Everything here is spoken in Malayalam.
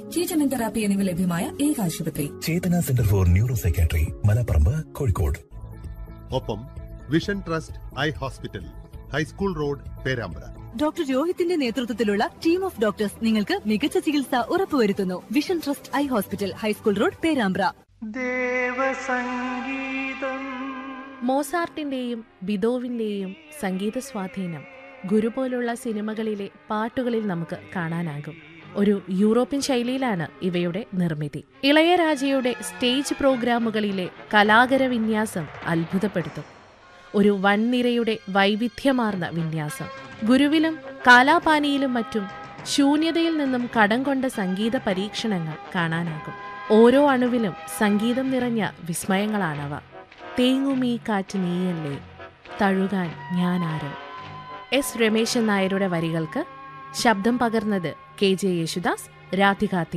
കീറ്റമിൻ തെറാപ്പി എന്നിവ ലഭ്യമായ ഏക ആശുപത്രി Chetana centre for neuro psychiatry Malaparamba Kozhikode ഒപ്പം vision trust eye hospital high school road Perambra doctor രോഹിത്തിന്റെ നേതൃത്വത്തിലുള്ള ടീം ഓഫ് ഡോക്ടേഴ്സ് നിങ്ങൾക്ക് മികച്ച ചികിത്സ ഉറപ്പുവരുത്തുന്നു vision trust eye hospital high school road Perambra മോസാർട്ടിന്റെയും ബിദോവിന്റെയും സംഗീത സ്വാധീനം ഗുരു പോലുള്ള സിനിമകളിലെ പാട്ടുകളിൽ നമുക്ക് കാണാനാകും ഒരു യൂറോപ്യൻ ശൈലിയിലാണ് ഇവയുടെ നിർമ്മിതി ഇളയരാജയുടെ സ്റ്റേജ് പ്രോഗ്രാമുകളിലെ കലാകര വിന്യാസം അത്ഭുതപ്പെടുത്തും ഒരു വൻനിരയുടെ വൈവിധ്യമാർന്ന വിന്യാസം ഗുരുവിലും കാലാപാനിയിലും മറ്റും ശൂന്യതയിൽ നിന്നും കടം കൊണ്ട സംഗീത പരീക്ഷണങ്ങൾ കാണാനാകും ഓരോ അണുവിലും സംഗീതം നിറഞ്ഞ വിസ്മയങ്ങളാണവ തേങ്ങുമീ കാറ്റ് നീയല്ലേ തഴുകാൻ ഞാനാരോ എസ് രമേശൻ നായരുടെ വരികൾക്ക് ശബ്ദം പകർന്നത് കെ ജെ യേശുദാസ് രാധിക